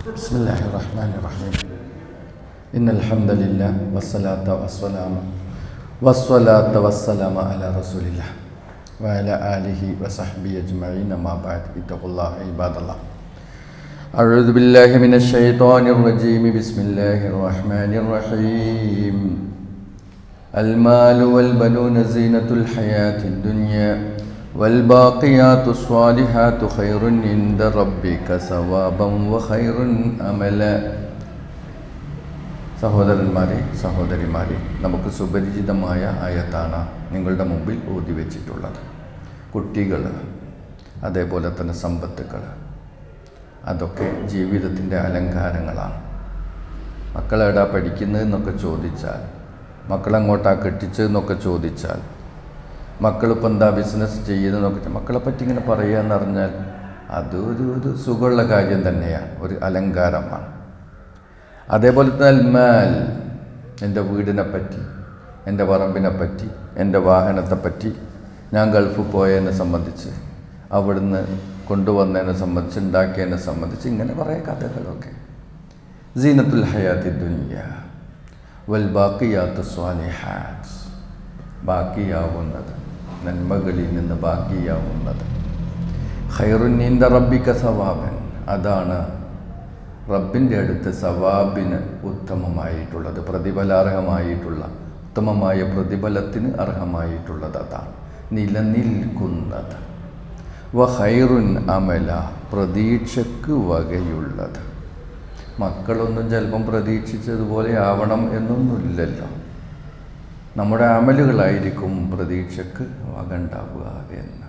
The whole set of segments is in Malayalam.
بسم الله الرحمن الرحيم إن الحمد لله والصلاة والسلام والصلاة والسلام على رسول الله وعلى آله وصحبه أجمعين ما بعد اتقوا الله عباد الله أعوذ بالله من الشيطان الرجيم بسم الله الرحمن الرحيم المال والبنون زينة الحياة الدنيا والباقيات الصالحات خير عند ربك ثوابا وخير أملا സഹോദരന്മാരെ സഹോദരിമാരെ നമുക്ക് സുപരിചിതമായ ആയത്താണ് നിങ്ങളുടെ മുമ്പിൽ ഊതി വെച്ചിട്ടുള്ളത് കുട്ടികൾ അതേപോലെ തന്നെ സമ്പത്തുകൾ അതൊക്കെ ജീവിതത്തിൻ്റെ അലങ്കാരങ്ങളാണ് മക്കളെടാ പഠിക്കുന്നതെന്നൊക്കെ ചോദിച്ചാൽ മക്കളെങ്ങോട്ടാ കെട്ടിച്ചതെന്നൊക്കെ ചോദിച്ചാൽ മക്കളിപ്പോൾ എന്താ ബിസിനസ് ചെയ്യുന്നതെന്നൊക്കെ മക്കളെ പറ്റി ഇങ്ങനെ പറയുക എന്ന് പറഞ്ഞാൽ അത് ഒരു ഒരു സുഖമുള്ള കാര്യം തന്നെയാണ് ഒരു അലങ്കാരമാണ് അതേപോലെ തന്നെ അൽമാൽ എൻ്റെ വീടിനെ പറ്റി എൻ്റെ പറമ്പിനെ പറ്റി എൻ്റെ വാഹനത്തെ പറ്റി ഞാൻ ഗൾഫിൽ പോയതിനെ സംബന്ധിച്ച് അവിടുന്ന് കൊണ്ടുവന്നതിനെ സംബന്ധിച്ച് ഉണ്ടാക്കിയതിനെ സംബന്ധിച്ച് ഇങ്ങനെ കുറേ കഥകളൊക്കെ സീനത്തുൽ ഹയാത്തി ദുനിയ വൽ ബാക്കിയാത്ത് സ്വാലിഹാത്ത് ബാക്കിയാവുന്നത് നന്മകളിൽ നിന്ന് ബാക്കിയാവുന്നത് ഖൈറുന്നീന്ത റബ്ബിക്ക സവാബൻ അതാണ് റബ്ബിൻ്റെ അടുത്ത് സവാബിന് ഉത്തമമായിട്ടുള്ളത് പ്രതിഫലാർഹമായിട്ടുള്ള ഉത്തമമായ പ്രതിഫലത്തിന് അർഹമായിട്ടുള്ളത് അതാണ് നിലനിൽക്കുന്നത് വ ഹൈറുൻ അമല പ്രതീക്ഷക്ക് വകയുള്ളത് മക്കളൊന്നും ചിലപ്പം പ്രതീക്ഷിച്ചതുപോലെ ആവണം എന്നൊന്നുമില്ലല്ലോ നമ്മുടെ അമലുകളായിരിക്കും പ്രതീക്ഷക്ക് വകണ്ടാവുക എന്ന്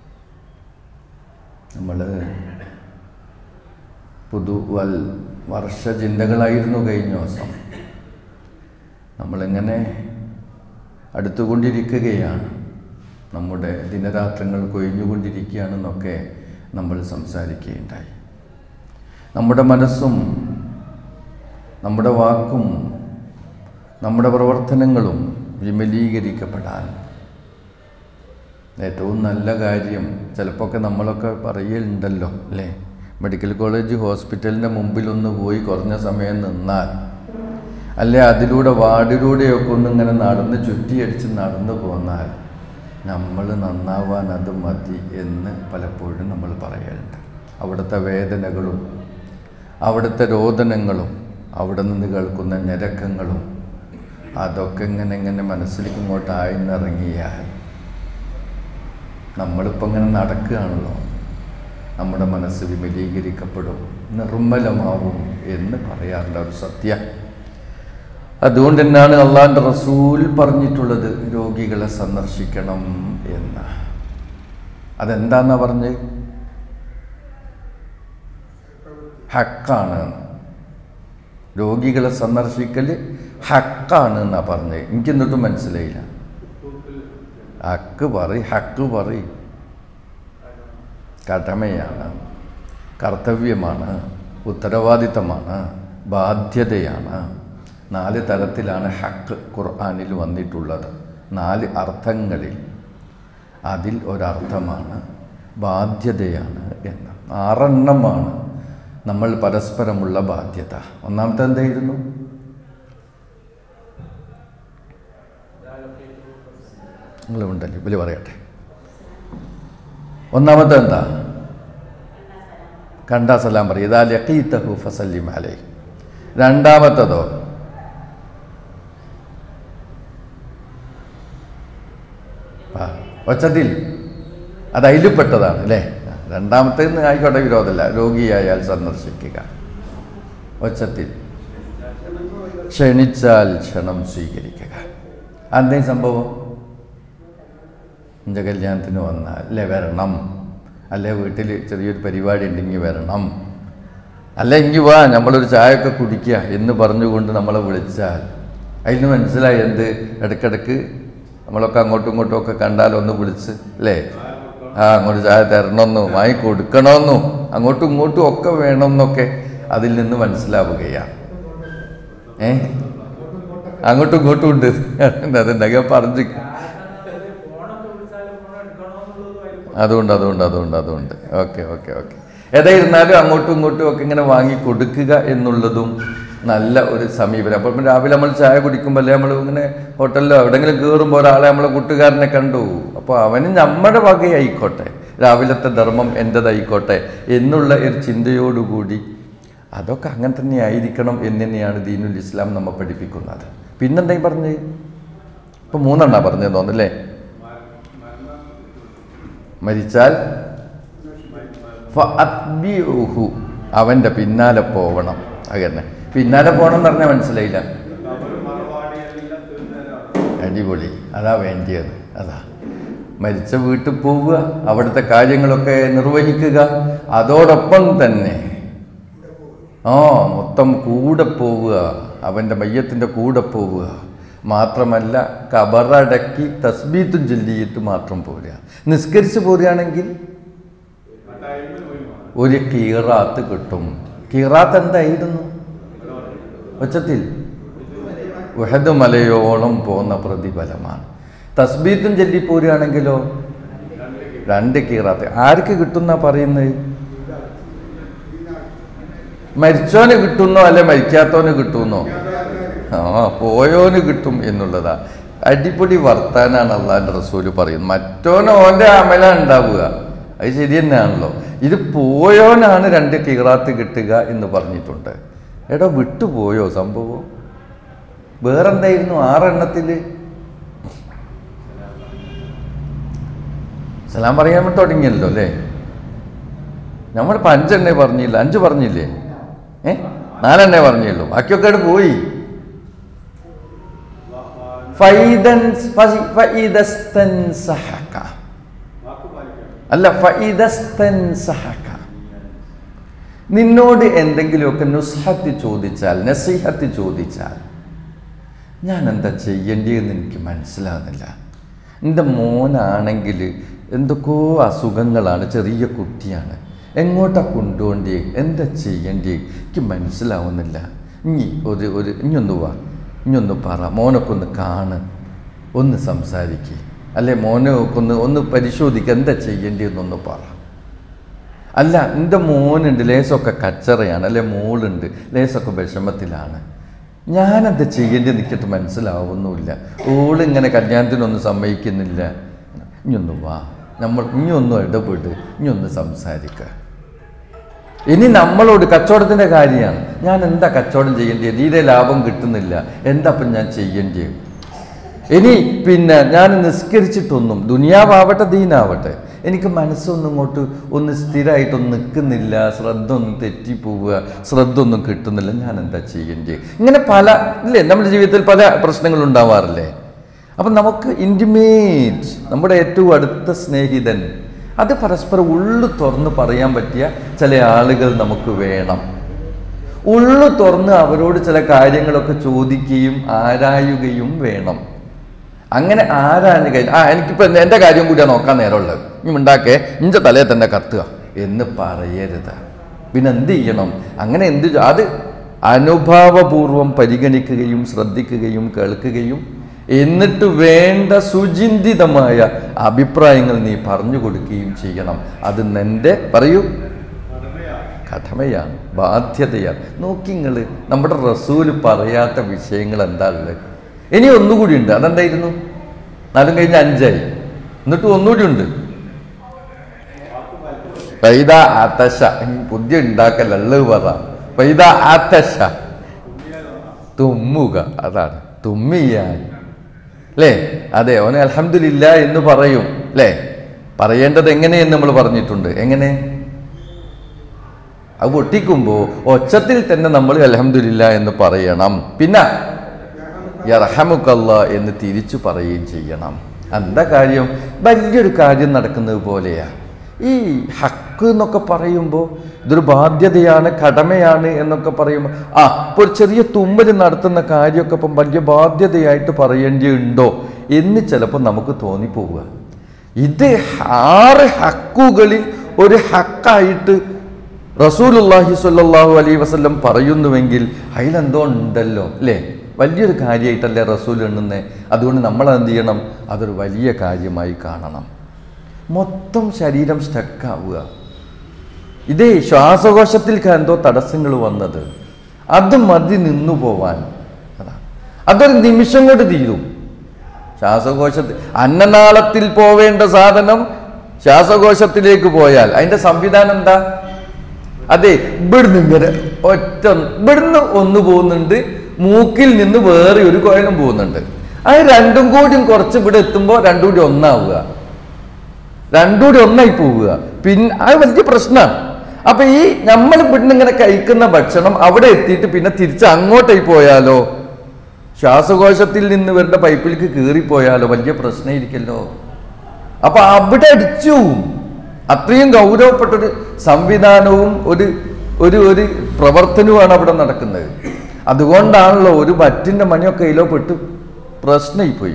നമ്മൾ പുതുവൽ വർഷചിന്തകളായിരുന്നു കഴിഞ്ഞ ദിവസം നമ്മളിങ്ങനെ അടുത്തുകൊണ്ടിരിക്കുകയാണ് നമ്മുടെ ദിനരാത്രങ്ങൾ കൊഴിഞ്ഞുകൊണ്ടിരിക്കുകയാണെന്നൊക്കെ നമ്മൾ സംസാരിക്കുകയുണ്ടായി നമ്മുടെ മനസ്സും നമ്മുടെ വാക്കും നമ്മുടെ പ്രവർത്തനങ്ങളും വിമലീകരിക്കപ്പെടാൻ ഏറ്റവും നല്ല കാര്യം ചിലപ്പോൾ ഒക്കെ നമ്മളൊക്കെ പറയലുണ്ടല്ലോ അല്ലേ മെഡിക്കൽ കോളേജ് ഹോസ്പിറ്റലിൻ്റെ മുമ്പിലൊന്ന് പോയി കുറഞ്ഞ സമയം നിന്നാൽ അല്ലെ അതിലൂടെ വാർഡിലൂടെയൊക്കെ ഒന്ന് ഇങ്ങനെ നടന്ന് ചുറ്റിയടിച്ച് നടന്നു പോന്നാൽ നമ്മൾ നന്നാവാൻ അത് മതി എന്ന് പലപ്പോഴും നമ്മൾ പറയലുണ്ട് അവിടുത്തെ വേദനകളും അവിടുത്തെ രോദനങ്ങളും അവിടെ നിന്ന് കേൾക്കുന്ന ഞരക്കങ്ങളും അതൊക്കെ ഇങ്ങനെ ഇങ്ങനെ മനസ്സിലേക്ക് ഇങ്ങോട്ട് ആയിന്നിറങ്ങിയാൽ നമ്മളിപ്പോൾ ഇങ്ങനെ നടക്കുകയാണല്ലോ നമ്മുടെ മനസ്സ് വിമലീകരിക്കപ്പെടും നിർമ്മലമാവും എന്ന് പറയാറുണ്ട് ഒരു സത്യ അതുകൊണ്ട് തന്നെയാണ് അള്ളാൻ്റെ റസൂൽ പറഞ്ഞിട്ടുള്ളത് രോഗികളെ സന്ദർശിക്കണം എന്ന് അതെന്താന്നാ പറഞ്ഞ് ഹക്കാണ് രോഗികളെ സന്ദർശിക്കൽ ഹക്കാണ് എന്നാ പറഞ്ഞത് എനിക്കെന്നിട്ടും മനസ്സിലായില്ല ഹക്ക് പറ ഹക്ക് പറ കടമയാണ് കർത്തവ്യമാണ് ഉത്തരവാദിത്തമാണ് ബാധ്യതയാണ് നാല് തലത്തിലാണ് ഹക്ക് ഖുർആാനിൽ വന്നിട്ടുള്ളത് നാല് അർത്ഥങ്ങളിൽ അതിൽ ഒരർത്ഥമാണ് ബാധ്യതയാണ് എന്ന് ആറെണ്ണമാണ് നമ്മൾ പരസ്പരമുള്ള ബാധ്യത ഒന്നാമത്തെ എന്തായിരുന്നു നിങ്ങളുണ്ടല്ലോ ഇവര് പറയട്ടെ ഒന്നാമത്തെ എന്താ കണ്ടാ സലാം പറയും ഇതാ ലഖീത്തഹു ഫസല്ലിം അലൈ രണ്ടാമത്തതോ ഒച്ചത്തിൽ അത് അതിൽപ്പെട്ടതാണ് അല്ലേ രണ്ടാമത്തേന്ന് ആയിക്കോട്ടെ വിരോധമല്ല രോഗിയായാൽ സന്ദർശിക്കുക ഒച്ചത്തിൽ ക്ഷണിച്ചാൽ ക്ഷണം സ്വീകരിക്കുക അതേ സംഭവം എൻ്റെ കല്യാണത്തിന് വന്നാൽ അല്ലേ വരണം അല്ലേ വീട്ടിൽ ചെറിയൊരു പരിപാടി ഉണ്ടെങ്കിൽ വരണം അല്ല എങ്കിൽ വാ നമ്മളൊരു ചായയൊക്കെ കുടിക്കുക എന്ന് പറഞ്ഞുകൊണ്ട് നമ്മളെ വിളിച്ചാൽ അതിന് മനസ്സിലായി എന്ത് ഇടയ്ക്കിടയ്ക്ക് നമ്മളൊക്കെ അങ്ങോട്ടും ഇങ്ങോട്ടും ഒക്കെ കണ്ടാൽ ഒന്ന് വിളിച്ച് അല്ലേ ആ അങ്ങോട്ട് ചായ തരണമെന്നും വാങ്ങി കൊടുക്കണമെന്നും അങ്ങോട്ടും ഇങ്ങോട്ടും ഒക്കെ വേണമെന്നൊക്കെ അതിൽ നിന്ന് മനസ്സിലാവുകയാണ് ഏ അങ്ങോട്ടും ഇങ്ങോട്ടും ഉണ്ട് അതുണ്ടാക്കി പറഞ്ഞു അതുകൊണ്ട് അതുകൊണ്ട് അതുകൊണ്ട് അതുകൊണ്ട് ഓക്കെ ഓക്കെ ഓക്കെ ഏതായിരുന്നാലും അങ്ങോട്ടും ഇങ്ങോട്ടും ഒക്കെ ഇങ്ങനെ വാങ്ങി കൊടുക്കുക എന്നുള്ളതും നല്ല ഒരു സമീപനം അപ്പം രാവിലെ നമ്മൾ ചായ കുടിക്കുമ്പോൾ അല്ലെ നമ്മൾ ഇങ്ങനെ ഹോട്ടലിലോ എവിടെയെങ്കിലും കയറുമ്പോൾ ഒരാളെ നമ്മളെ കൂട്ടുകാരനെ കണ്ടു അപ്പോൾ അവന് നമ്മുടെ വകയായിക്കോട്ടെ രാവിലത്തെ ധർമ്മം എൻ്റെതായിക്കോട്ടെ എന്നുള്ള ഒരു ചിന്തയോടുകൂടി അതൊക്കെ അങ്ങനെ തന്നെ ആയിരിക്കണം എന്ന് തന്നെയാണ് ദീനുൽ ഇസ്ലാം നമ്മെ പഠിപ്പിക്കുന്നത് പിന്നെന്തായി പറഞ്ഞ് ഇപ്പം മൂന്നെണ്ണ പറഞ്ഞത് തോന്നല്ലേ മരിച്ചാൽ ഫഅത്ബിഉഹു. അവൻ്റെ പിന്നാലെ പോവണം അങ്ങനെ പിന്നാലെ പോകണം എന്ന് പറഞ്ഞാൽ മനസ്സിലായില്ല അടിപൊളി അതാ വേണ്ടിയത് അതാ മരിച്ച വീട്ടിൽ പോവുക അവിടുത്തെ കാര്യങ്ങളൊക്കെ നിർവഹിക്കുക അതോടൊപ്പം തന്നെ ആ മൊത്തം കൂടെ പോവുക അവൻ്റെ മയ്യത്തിൻ്റെ കൂടെ പോവുക മാത്രമല്ല കബറടക്കി തസ്ബീത്തും ചൊല്ലിയിട്ട് മാത്രം പോരുക നിസ്കരിച്ച് പോരുകയാണെങ്കിൽ ഒരു കീറാത്ത് കിട്ടും കീറാത്ത് എന്തായിരുന്നു ഉച്ചത്തിൽ ഉഹദ് മലയോളം പോകുന്ന പ്രതിഫലമാണ് തസ്ബീത്തും ചൊല്ലി പോരുകയാണെങ്കിലോ രണ്ട് കീറാത്ത് ആർക്ക് കിട്ടുന്ന പറയുന്നത് മരിച്ചോന് കിട്ടുന്നോ അല്ലെ മരിക്കാത്തവന് കിട്ടുന്നോ ആ പോയോന് കിട്ടും എന്നുള്ളതാ അടിപൊളി വർത്താനാണ് അള്ളാഹിൻ്റെ റസൂല് പറയുന്നത് മറ്റോന് ഓൻ്റെ അമല ഉണ്ടാവുക അത് ശരി തന്നെയാണല്ലോ ഇത് പോയോനാണ് രണ്ട് കീറാത്ത് കിട്ടുക എന്ന് പറഞ്ഞിട്ടുണ്ട് എടോ വിട്ടുപോയോ സംഭവം വേറെന്തായിരുന്നു ആറെണ്ണത്തിൽ സലാം പറയാൻ വേണ്ടി തുടങ്ങിയല്ലോ അല്ലേ നമ്മളിപ്പോൾ അഞ്ചെണ്ണേ പറഞ്ഞില്ല അഞ്ച് പറഞ്ഞില്ലേ ഏ നാലെണ്ണേ പറഞ്ഞുള്ളൂ ബാക്കിയൊക്കെ അവിടെ പോയി ഫൈദൻ ഫസി- ഫഇദസ്തൻസഹക. അല്ല ഫഇദസ്തൻസഹക. നിന്നോട് എന്തെങ്കിലുമൊക്കെ നുസ്ഹത്ത് ചോദിച്ചാൽ നസീഹത്ത് ചോദിച്ചാൽ ഞാൻ എന്താ ചെയ്യേണ്ടതെന്ന് എനിക്ക് മനസ്സിലാകുന്നില്ല എൻ്റെ മോനാണെങ്കിൽ എന്തൊക്കെയോ അസുഖങ്ങളാണ് ചെറിയ കുട്ടിയാണ് എങ്ങോട്ടാ കൊണ്ടുപോണ്ടേ എന്താ ചെയ്യേണ്ടേ എനിക്ക് മനസ്സിലാവുന്നില്ല ഇനി ഒരു ഒരു ഇനിയൊന്ന് വാ ഇനിയൊന്ന് പറ മോനൊക്കെ ഒന്ന് കാണ് ഒന്ന് സംസാരിക്കുക അല്ലെ മോനൊക്കെ ഒന്ന് ഒന്ന് പരിശോധിക്കുക എന്താ ചെയ്യേണ്ടതെന്നൊന്ന് പറ അല്ല എൻ്റെ മോനുണ്ട് ലേസൊക്കെ കച്ചറയാണ് അല്ലെ മോളുണ്ട് ലേസൊക്കെ വിഷമത്തിലാണ് ഞാനെന്താ ചെയ്യേണ്ടി നിൽക്കിട്ട് മനസ്സിലാവുന്നുമില്ല ഓളിങ്ങനെ കല്യാണത്തിനൊന്നും സമ്മതിക്കുന്നില്ല ഇനിയൊന്ന് വാ നമ്മൾ ഇനിയൊന്നും ഇടപെട് ഇനിയൊന്ന് സംസാരിക്കുക ഇനി നമ്മളോട് കച്ചവടത്തിൻ്റെ കാര്യമാണ് ഞാൻ എന്താ കച്ചവടം ചെയ്യേണ്ടത് തീരെ ലാഭം കിട്ടുന്നില്ല എന്താ അപ്പം ഞാൻ ചെയ്യേണ്ടത് ഇനി പിന്നെ ഞാൻ നിസ്കരിച്ചിട്ടൊന്നും ദുനിയാവാവട്ടെ ദീനാവട്ടെ എനിക്ക് മനസ്സൊന്നും ഇങ്ങോട്ട് ഒന്ന് സ്ഥിരമായിട്ടൊന്നും നിൽക്കുന്നില്ല ശ്രദ്ധ ഒന്നും തെറ്റിപ്പോവുക ശ്രദ്ധ ഒന്നും കിട്ടുന്നില്ല ഞാൻ എന്താ ചെയ്യേണ്ടത് ഇങ്ങനെ പല ഇല്ലേ നമ്മുടെ ജീവിതത്തിൽ പല പ്രശ്നങ്ങളും ഉണ്ടാവാറില്ലേ അപ്പം നമുക്ക് ഇൻറ്റിമേറ്റ് നമ്മുടെ ഏറ്റവും അടുത്ത സ്നേഹിതൻ അത് പരസ്പരം ഉള്ളു തുറന്ന് പറയാൻ പറ്റിയ ചില ആളുകൾ നമുക്ക് വേണം ഉള്ളു തുറന്ന് അവരോട് ചില കാര്യങ്ങളൊക്കെ ചോദിക്കുകയും ആരായുകയും വേണം അങ്ങനെ ആരാഞ്ഞ് കഴിഞ്ഞ ആ എനിക്കിപ്പോൾ എൻ്റെ- എൻ്റെ കാര്യം കൂടിയാ നോക്കാൻ നേരമുള്ളത് ഇനി ഉണ്ടാക്കേ ഇഞ്ച തലയെ തന്നെ കത്തുക എന്ന് പറയരുത് പിന്നെ എന്ത് ചെയ്യണം അങ്ങനെ എന്ത് ചെ- അത് അനുഭാവപൂർവം പരിഗണിക്കുകയും ശ്രദ്ധിക്കുകയും കേൾക്കുകയും എന്നിട്ട് വേണ്ട സുചിന്തിതമായ അഭിപ്രായങ്ങൾ നീ പറഞ്ഞു കൊടുക്കുകയും ചെയ്യണം അത് നിന്റെ പറയൂ കടമയാണ് ബാധ്യതയാണ് നോക്കി നിങ്ങൾ നമ്മുടെ റസൂല് പറയാത്ത വിഷയങ്ങൾ എന്താ ഉള്ളത് ഇനി ഒന്നുകൂടി ഉണ്ട് അതെന്തായിരുന്നു നാലും കഴിഞ്ഞ അഞ്ചായി എന്നിട്ട് ഒന്നുകൂടി ഉണ്ട് പൈത ആത്തശ പുതിയ ഉണ്ടാക്കല്ല ഉള്ളത് പറ പൈത ആത്തശ തുമ്മുക അതാണ് തുമ്മിയാൽ അല്ലേ അതെ ഓന് അൽഹംദുലില്ല എന്ന് പറയും അല്ലേ പറയേണ്ടത് എങ്ങനെയെന്ന് നമ്മൾ പറഞ്ഞിട്ടുണ്ട് എങ്ങനെ അത് പൊട്ടിക്കുമ്പോൾ ഒച്ചത്തിൽ തന്നെ നമ്മൾ അലഹമില്ല എന്ന് പറയണം പിന്നെ യർഹമുക്കല്ല എന്ന് തിരിച്ചു പറയുകയും ചെയ്യണം എന്താ കാര്യം വലിയൊരു കാര്യം നടക്കുന്നത് പോലെയാ ഈ ഹക്ക് എന്നൊക്കെ പറയുമ്പോൾ ഇതൊരു ബാധ്യതയാണ് കടമയാണ് എന്നൊക്കെ പറയുമ്പോൾ ആ ഇപ്പോൾ ഒരു ചെറിയ തുമ്മൽ നടത്തുന്ന കാര്യമൊക്കെ ഇപ്പം വലിയ ബാധ്യതയായിട്ട് പറയേണ്ടിയുണ്ടോ എന്ന് ചിലപ്പോൾ നമുക്ക് തോന്നിപ്പോവുക ഇത് ആറ് ഹക്കുകളിൽ ഒരു ഹക്കായിട്ട് റസൂലുല്ലാഹി സ്വല്ലല്ലാഹു അലൈഹി വസല്ലം പറയുന്നുവെങ്കിൽ അതിലെന്തോ ഉണ്ടല്ലോ അല്ലേ വലിയൊരു കാര്യമായിട്ടല്ലേ റസൂൽ എണ്ണുന്നത് അതുകൊണ്ട് നമ്മൾ എന്ത് ചെയ്യണം അതൊരു വലിയ കാര്യമായി കാണണം മൊത്തം ശരീരം സ്റ്റക്കാവുക ഇതേ ശ്വാസകോശത്തിൽക്ക് എന്തോ തടസ്സങ്ങൾ വന്നത് അത് മതി നിന്നു പോവാൻ അതാ അതൊരു നിമിഷം കൊണ്ട് തീരും ശ്വാസകോശത്തിൽ അന്നനാളത്തിൽ പോവേണ്ട സാധനം ശ്വാസകോശത്തിലേക്ക് പോയാൽ അതിന്റെ സംവിധാനം എന്താ അതെ ഇവിടുന്ന് ഇങ്ങനെ ഒറ്റ ഇവിടുന്ന് ഒന്ന് പോകുന്നുണ്ട് മൂക്കിൽ നിന്ന് വേറെ ഒരു കോയലും പോകുന്നുണ്ട് അത് രണ്ടും കൂടിയും കുറച്ച് ഇവിടെ എത്തുമ്പോൾ രണ്ടും കൂടി ഒന്നാവുക രണ്ടും കൂടി ഒന്നായി പോവുക പിന്നെ അത് വലിയ പ്രശ്നമാണ് അപ്പൊ ഈ നമ്മൾ ഇവിടുന്ന് ഇങ്ങനെ കഴിക്കുന്ന ഭക്ഷണം അവിടെ എത്തിയിട്ട് പിന്നെ തിരിച്ച് അങ്ങോട്ടായി പോയാലോ ശ്വാസകോശത്തിൽ നിന്ന് വരുന്ന പൈപ്പിലേക്ക് കീറിപ്പോയാലോ വലിയ പ്രശ്നമായിരിക്കല്ലോ അപ്പൊ അവിടെ അടിച്ചു അത്രയും ഗൗരവപ്പെട്ടൊരു സംവിധാനവും ഒരു ഒരു ഒരു പ്രവർത്തനവുമാണ് അവിടെ നടക്കുന്നത് അതുകൊണ്ടാണല്ലോ ഒരു വറ്റിന്റെ മണിയൊക്കെ കയ്യിലോ പെട്ട് പ്രശ്നമായി പോയി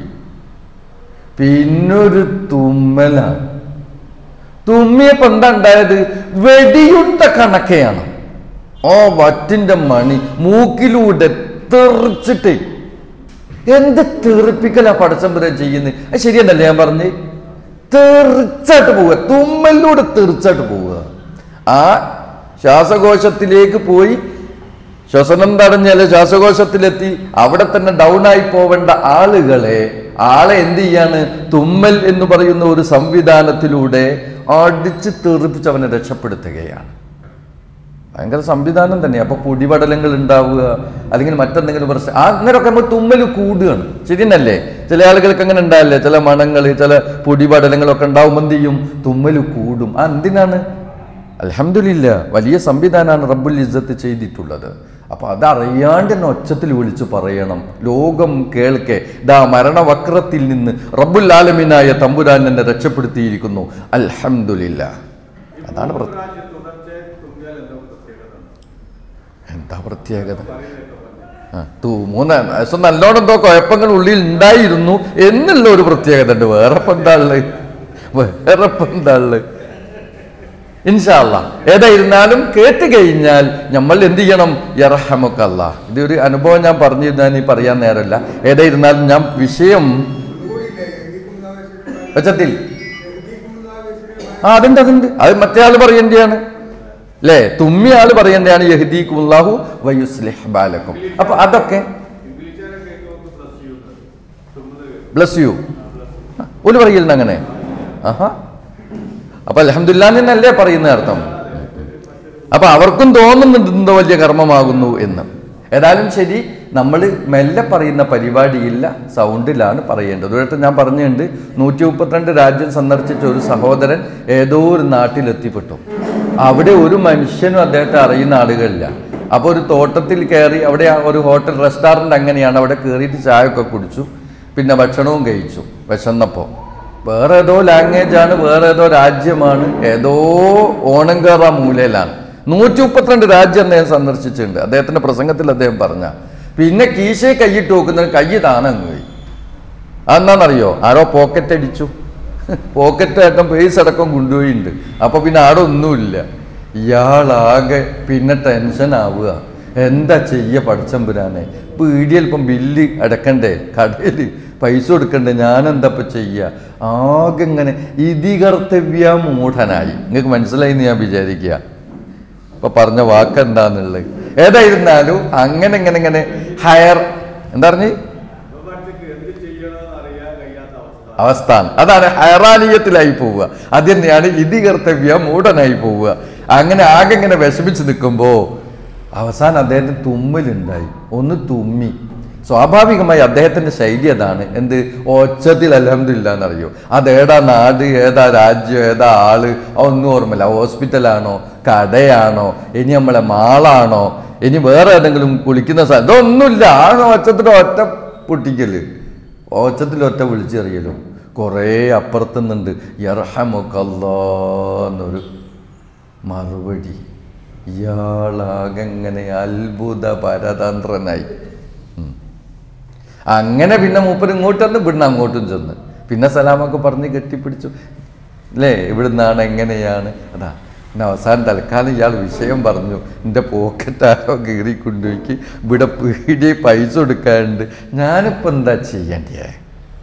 പിന്നൊരു തുമ്മലാണ് തുമ്മിയപ്പോ എന്താ ഉണ്ടായത് വെടിയുണ്ട കണക്കെയാണ് ഓ വറ്റിന്റെ മണി മൂക്കിലൂടെ തെറിച്ചിട്ടേ എന്ത് തെറിപ്പിക്കലാ പടച്ചമ്പുരം ചെയ്യുന്നത് അത് ശരിയെന്നല്ലേ ഞാൻ പറഞ്ഞ് തെറിച്ചായിട്ട് പോവുക തുമ്മലിലൂടെ തെറിച്ചായിട്ട് പോവുക ആ ശ്വാസകോശത്തിലേക്ക് പോയി ശ്വസനം തടഞ്ഞാല് ശ്വാസകോശത്തിലെത്തി അവിടെ തന്നെ ഡൗൺ ആയി പോവേണ്ട ആളുകളെ ആളെ എന്ത് ചെയ്യാണ് തുമ്മൽ എന്ന് പറയുന്ന ഒരു സംവിധാനത്തിലൂടെ അടിച്ച് തെറിപ്പിച്ച് അവനെ രക്ഷപ്പെടുത്തുകയാണ് ഭയങ്കര സംവിധാനം തന്നെ അപ്പൊ പൊടിപടലങ്ങൾ ഉണ്ടാവുക അല്ലെങ്കിൽ മറ്റെന്തെങ്കിലും പ്രശ്നം ആ അങ്ങനെയൊക്കെ നമ്മൾ തുമ്മൽ കൂടുകയാണ് ശരിയെന്നല്ലേ ചില ആളുകൾക്ക് അങ്ങനെ ഉണ്ടാവില്ലേ ചില മണങ്ങൾ ചില പൊടിപടലങ്ങളൊക്കെ ഉണ്ടാവുമ്പോൾ എന്ത് ചെയ്യും തുമ്മൽ കൂടും ആ എന്തിനാണ് അലഹമില്ല വലിയ സംവിധാനമാണ് റബ്ബുൽ ഇസ്സത്ത് ചെയ്തിട്ടുള്ളത് അപ്പൊ അതറിയാണ്ട് തന്നെ ഒച്ചത്തിൽ വിളിച്ചു പറയണം ലോകം കേൾക്കെ ദാ മരണവക്രത്തിൽ നിന്ന് റബ്ബുൽ ആലമീനായ തമ്പുരാൻ എന്നെ രക്ഷപ്പെടുത്തിയിരിക്കുന്നു അൽഹംദുലില്ല അതാണ് പ്രത്യേകത രാജ്യം തുടർച്ചയായി തുമ്മിയാൽ എന്താ പ്രത്യേകത എന്താ പ്രത്യേകത ആ, തൂ മൂന്ന് ദിവസം നല്ലോണം എന്തോ കുഴപ്പങ്ങൾ ഉള്ളിൽ ഉണ്ടായിരുന്നു എന്നുള്ള ഒരു പ്രത്യേകത ഉണ്ട് വേറെ ഇപ്പൊ എന്താ ഉള്ളത് വേറെ ഇപ്പൊ എന്താ ഉള്ളത് ഇൻഷാല്ല ഏതായിരുന്നാലും കേട്ട് കഴിഞ്ഞാൽ നമ്മൾ എന്ത് ചെയ്യണം യറഹമുക്കല്ല ഇതൊരു അനുഭവം ഞാൻ പറഞ്ഞു ഞാൻ ഈ പറയാൻ നേരമല്ല ഏതായിരുന്നാലും ഞാൻ വിഷയം വെച്ചത്തിൽ ആ അതുണ്ട് അതുണ്ട് അത് മറ്റേ ആള് പറയേണ്ടതാണ് അല്ലേ തുമ്മിയ ആള് പറയേണ്ടതാണ് യഹദീഖുല്ലാഹു വയുസ്ലിഹ് ബാലക്കും അപ്പൊ അതൊക്കെ ഇംഗ്ലീഷുകാരെ കേൾക്കുമ്പോൾ പ്ലസ് യു തുമ്മുന്നത് കേൾക്കും ബ്ലസ് യു ഒരു പറയലുണ്ട് അങ്ങനെ ആഹാ അപ്പൊ അലഹമില്ലാന്നല്ലേ പറയുന്ന അർത്ഥം അപ്പൊ അവർക്കും തോന്നുന്നുണ്ട് എന്തോ വലിയ കർമ്മമാകുന്നു എന്ന് ഏതായാലും ശരി നമ്മൾ മെല്ലെ പറയുന്ന പരിപാടിയില്ല സൗണ്ടിലാണ് പറയേണ്ടത് ഒരിടത്ത് ഞാൻ പറഞ്ഞിട്ടുണ്ട് നൂറ്റി മുപ്പത്തിരണ്ട് രാജ്യം സന്ദർശിച്ച ഒരു സഹോദരൻ ഏതോ ഒരു നാട്ടിലെത്തിപ്പെട്ടു അവിടെ ഒരു മനുഷ്യനും അദ്ദേഹത്തെ അറിയുന്ന ആളുകളില്ല അപ്പോൾ ഒരു തോട്ടത്തിൽ കയറി അവിടെ ആ ഒരു ഹോട്ടൽ റെസ്റ്റോറൻറ്റ് അങ്ങനെയാണ് അവിടെ കയറിയിട്ട് ചായ ഒക്കെ കുടിച്ചു പിന്നെ ഭക്ഷണവും കഴിച്ചു വിശന്നപ്പോൾ വേറെ ഏതോ ലാംഗ്വേജ് ആണ് വേറെ ഏതോ രാജ്യമാണ് ഏതോ ഓണം കയറാ മൂലയിലാണ് നൂറ്റി മുപ്പത്തിരണ്ട് രാജ്യം അദ്ദേഹം സന്ദർശിച്ചിട്ടുണ്ട് അദ്ദേഹത്തിന്റെ പ്രസംഗത്തിൽ അദ്ദേഹം പറഞ്ഞ പിന്നെ കീശയെ കൈയിട്ട് നോക്കുന്ന കൈ താനങ്ങ് പോയി അതെന്താണെന്നറിയോ ആരോ പോക്കറ്റ് അടിച്ചു പോക്കറ്റ് അടക്കം പേസ് അടക്കം കൊണ്ടുപോയിട്ടുണ്ട് അപ്പൊ പിന്നെ ആടെ ഒന്നുമില്ല ഇയാളാകെ പിന്നെ ടെൻഷൻ ആവുക എന്താ ചെയ്യ പഠിച്ചമ്പുരാനെ പീടിയൽ ഇപ്പം ബില്ല് അടക്കണ്ടേ കടയിൽ പൈസ കൊടുക്കണ്ടേ ഞാനെന്താ ഇപ്പം ചെയ്യുക ആകെ ഇങ്ങനെ ഇതികർത്തവ്യ മൂഢനായി നിങ്ങൾക്ക് മനസ്സിലായി എന്ന് ഞാൻ വിചാരിക്കുക ഇപ്പൊ പറഞ്ഞ വാക്ക് എന്താന്നുള്ളത് ഏതായിരുന്നാലും അങ്ങനെ ഇങ്ങനെ ഇങ്ങനെ ഹയർ എന്താ പറഞ്ഞു ബഹുമാനത്തേക്ക് എന്ത് ചെയ്യണമെന്ന് അറിയാൻ കഴിയാത്ത അവസ്ഥ അവസ്ഥാൻ അതാണ് ഹൈറാനീയത്തിലായി പോവുക അത് തന്നെയാണ് ഇതി കർത്തവ്യ മൂടനായി പോവുക അങ്ങനെ ആകെ ഇങ്ങനെ വിഷമിച്ച് നിൽക്കുമ്പോ അവസാനം അദ്ദേഹത്തിന് തുമ്മലുണ്ടായി ഒന്ന് തുമ്മി സ്വാഭാവികമായി അദ്ദേഹത്തിന്റെ ശൈലി അതാണ് എന്ത് ഒച്ചത്തിൽ അലഹമില്ല എന്നറിയോ അത് ഏതാ നാട് ഏതാ രാജ്യം ഏതാ ആള് ഒന്നും ഓർമ്മയില്ല ഹോസ്പിറ്റലാണോ കടയാണോ ഇനി നമ്മളെ മാളാണോ ഇനി വേറെ ഏതെങ്കിലും കുളിക്കുന്ന സ്ഥലം ഇതൊന്നുമില്ല ആ ഒച്ചത്തിൽ ഒറ്റ പൊട്ടിക്കല് ഓച്ചത്തിൽ ഒറ്റ വിളിച്ചെറിയലും കുറേ അപ്പുറത്തുനിന്നുണ്ട് യർഹമുക്കല്ലാന്നൊരു മറുപടി ഇയാളാകെങ്ങനെ അത്ഭുത പരതന്ത്രനായി ഉം. അങ്ങനെ പിന്നെ മൂപ്പര് ഇങ്ങോട്ട് വന്ന് ഇവിടുന്ന് അങ്ങോട്ടും ചെന്ന് പിന്നെ സലാമൊക്കെ പറഞ്ഞ് കെട്ടിപ്പിടിച്ചു അല്ലേ ഇവിടുന്നാണ് എങ്ങനെയാണ് അതാ പിന്നെ അവസാനം തൽക്കാലം ഇയാൾ വിഷയം പറഞ്ഞു എൻ്റെ പോക്കറ്റ് ആരോ കീറി കൊണ്ടുപോയിക്ക് ഇവിടെ പീടിയ പൈസ കൊടുക്കാനുണ്ട് ഞാനിപ്പോൾ എന്താ ചെയ്യണ്ടേ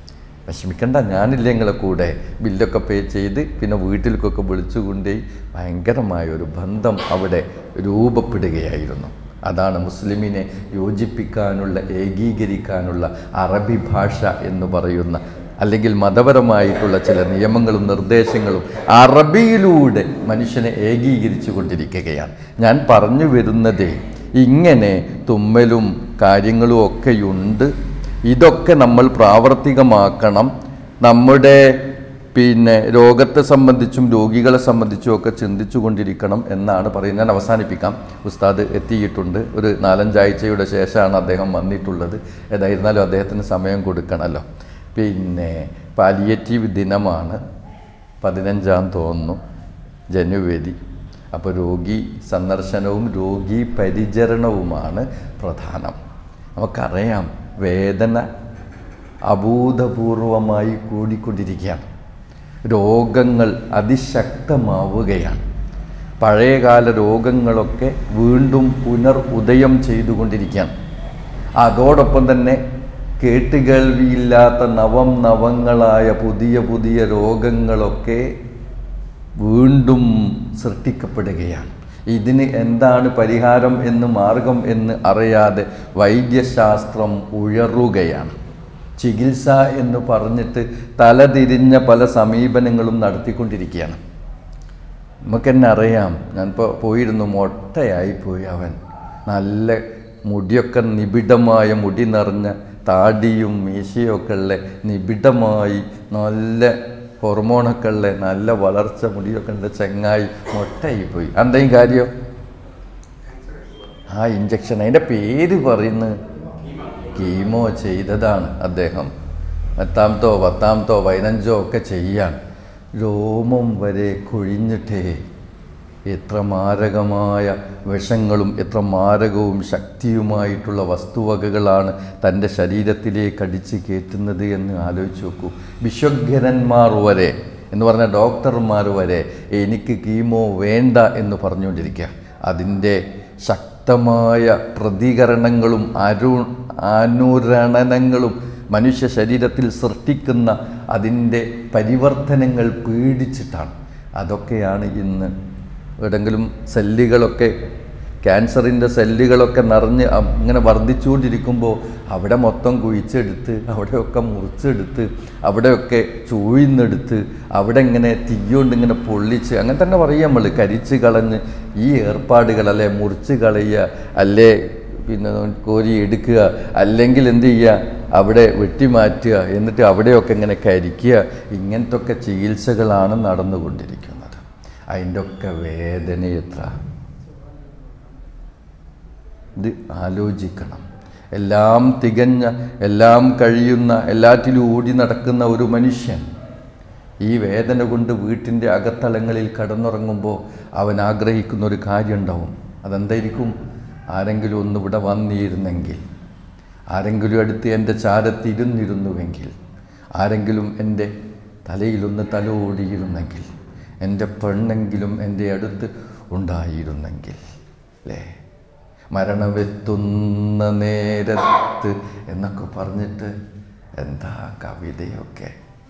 വിഷമിക്കണ്ട ഞാനില്ല നിങ്ങളെ കൂടെ ബില്ലൊക്കെ പേ ചെയ്ത് പിന്നെ വീട്ടിലേക്കൊക്കെ വിളിച്ചു കൊണ്ടുപോയി ഭയങ്കരമായ ഒരു ബന്ധം അവിടെ രൂപപ്പെടുകയായിരുന്നു അതാണ് മുസ്ലിമിനെ യോജിപ്പിക്കാനുള്ള ഏകീകരിക്കാനുള്ള അറബി ഭാഷ എന്ന് പറയുന്ന അല്ലെങ്കിൽ മതപരമായിട്ടുള്ള ചില നിയമങ്ങളും നിർദ്ദേശങ്ങളും അറബിയിലൂടെ മനുഷ്യനെ ഏകീകരിച്ചു കൊണ്ടിരിക്കുകയാണ് ഞാൻ പറഞ്ഞു വരുന്നതേ ഇങ്ങനെ തുമ്മലും കാര്യങ്ങളും ഒക്കെയുണ്ട് ഇതൊക്കെ നമ്മൾ പ്രാവർത്തികമാക്കണം നമ്മുടെ പിന്നെ രോഗത്തെ സംബന്ധിച്ചും രോഗികളെ സംബന്ധിച്ചും ഒക്കെ ചിന്തിച്ചു കൊണ്ടിരിക്കണം എന്നാണ് പറയുന്നത് ഞാൻ അവസാനിപ്പിക്കാം ഉസ്താദ് എത്തിയിട്ടുണ്ട് ഒരു നാലഞ്ചാഴ്ചയുടെ ശേഷമാണ് അദ്ദേഹം വന്നിട്ടുള്ളത് ഏതായിരുന്നാലും അദ്ദേഹത്തിന് സമയം കൊടുക്കണമല്ലോ പിന്നെ പാലിയേറ്റീവ് ദിനമാണ് പതിനഞ്ചാം തോന്നുന്നു ജനുവരി അപ്പോൾ രോഗി സന്ദർശനവും രോഗി പരിചരണവുമാണ് പ്രധാനം നമുക്കറിയാം വേദന അഭൂതപൂർവമായി കൂടിക്കൊണ്ടിരിക്കുകയാണ് രോഗങ്ങൾ അതിശക്തമാവുകയാണ് പഴയകാല രോഗങ്ങളൊക്കെ വീണ്ടും പുനർ ഉദയം ചെയ്തുകൊണ്ടിരിക്കുകയാണ് അതോടൊപ്പം തന്നെ കേട്ടുകേൾവിയില്ലാത്ത നവം നവങ്ങളായ പുതിയ പുതിയ രോഗങ്ങളൊക്കെ വീണ്ടും സൃഷ്ടിക്കപ്പെടുകയാണ് ഇതിന് എന്താണ് പരിഹാരം എന്ന് മാർഗം എന്ന് അറിയാതെ വൈദ്യശാസ്ത്രം ഉയറുകയാണ് ചികിത്സ എന്ന് പറഞ്ഞിട്ട് തലതിരിഞ്ഞ പല സമീപനങ്ങളും നടത്തിക്കൊണ്ടിരിക്കുകയാണ് നമുക്കെന്നെ അറിയാം ഞാനിപ്പോൾ പോയിരുന്നു മൊട്ടയായി പോയി അവൻ നല്ല മുടിയൊക്കെ നിബിഡമായ മുടി നിറഞ്ഞ താടിയും മീശയൊക്കെ ഉള്ള നിബിഡമായി നല്ല ഹോർമോണൊക്കെ ഉള്ള നല്ല വളർച്ച മുടിയൊക്കെ ഉള്ള ചെങ്ങായി മൊട്ടയായി പോയി എന്തെങ്കിലും കാര്യം ആ ഇഞ്ചക്ഷൻ അതിൻ്റെ പേര് പറയുന്നത് കീമോ ചെയ്തതാണ് അദ്ദേഹം എട്ടാമത്തോ പത്താമത്തോ പതിനഞ്ചോ ഒക്കെ ചെയ്യാൻ രോമം വരെ കൊഴിഞ്ഞിട്ടേ എത്ര മാരകമായ വിഷങ്ങളും എത്ര മാരകവും ശക്തിയുമായിട്ടുള്ള വസ്തുവകകളാണ് തൻ്റെ ശരീരത്തിലേക്ക് അടിച്ച് കയറ്റുന്നത് എന്ന് ആലോചിച്ച് നോക്കൂ വിശ്വഗ്രന്മാർ വരെ എന്ന് പറഞ്ഞ ഡോക്ടർമാർ വരെ എനിക്ക് കീമോ വേണ്ട എന്ന് പറഞ്ഞുകൊണ്ടിരിക്കുക അതിൻ്റെ ശക്തമായ പ്രതികരണങ്ങളും അരു അനുരണനങ്ങളും മനുഷ്യ ശരീരത്തിൽ സൃഷ്ടിക്കുന്ന അതിൻ്റെ പരിവർത്തനങ്ങൾ പേടിച്ചിട്ടാണ് അതൊക്കെയാണ് ഇന്ന് എവിടെങ്കിലും സെല്ലുകളൊക്കെ ക്യാൻസറിൻ്റെ സെല്ലുകളൊക്കെ നിറഞ്ഞ് അ- ഇങ്ങനെ വർദ്ധിച്ചുകൊണ്ടിരിക്കുമ്പോൾ അവിടെ മൊത്തം കുഴിച്ചെടുത്ത് അവിടെയൊക്കെ മുറിച്ചെടുത്ത് അവിടെയൊക്കെ ചൂഴ്ന്നെടുത്ത് അവിടെ ഇങ്ങനെ തീയോണ്ട് ഇങ്ങനെ പൊള്ളിച്ച് അങ്ങനെ തന്നെ പറയും നമ്മൾ കരിച്ച് കളഞ്ഞ് ഈ ഏർപ്പാടുകൾ അല്ലെ മുറിച്ച് കളയുക അല്ലേ പിന്നെ കോരി എടുക്കുക അല്ലെങ്കിൽ എന്ത് ചെയ്യുക അവിടെ വെട്ടിമാറ്റുക എന്നിട്ട് അവിടെയൊക്കെ ഇങ്ങനെ കരിക്കുക ഇങ്ങനത്തെ ഒക്കെ ചികിത്സകളാണ് നടന്നുകൊണ്ടിരിക്കുന്നത് അതിൻ്റെ ഒക്കെ വേദന എത്ര ഇത് ആലോചിക്കണം എല്ലാം തികഞ്ഞ എല്ലാം കഴിയുന്ന എല്ലാറ്റിലും ഓടി നടക്കുന്ന ഒരു മനുഷ്യൻ ഈ വേദന കൊണ്ട് വീട്ടിൻ്റെ അകത്തളങ്ങളിൽ കടന്നുറങ്ങുമ്പോൾ അവൻ ആഗ്രഹിക്കുന്ന ഒരു കാര്യം ഉണ്ടാവും അതെന്തായിരിക്കും ആരെങ്കിലും ഒന്ന് ഇവിടെ വന്നിരുന്നെങ്കിൽ ആരെങ്കിലും അടുത്ത് എൻ്റെ ചാരത്തിരുന്നിരുന്നുവെങ്കിൽ ആരെങ്കിലും എൻ്റെ തലയിലൊന്ന് തലോടിയിരുന്നെങ്കിൽ എൻ്റെ പെണ്ണെങ്കിലും എൻ്റെ അടുത്ത് ഉണ്ടായിരുന്നെങ്കിൽ അല്ലേ മരണമെത്തുന്ന നേരത്ത് എന്നൊക്കെ പറഞ്ഞിട്ട് എന്താ കവിതയൊക്കെ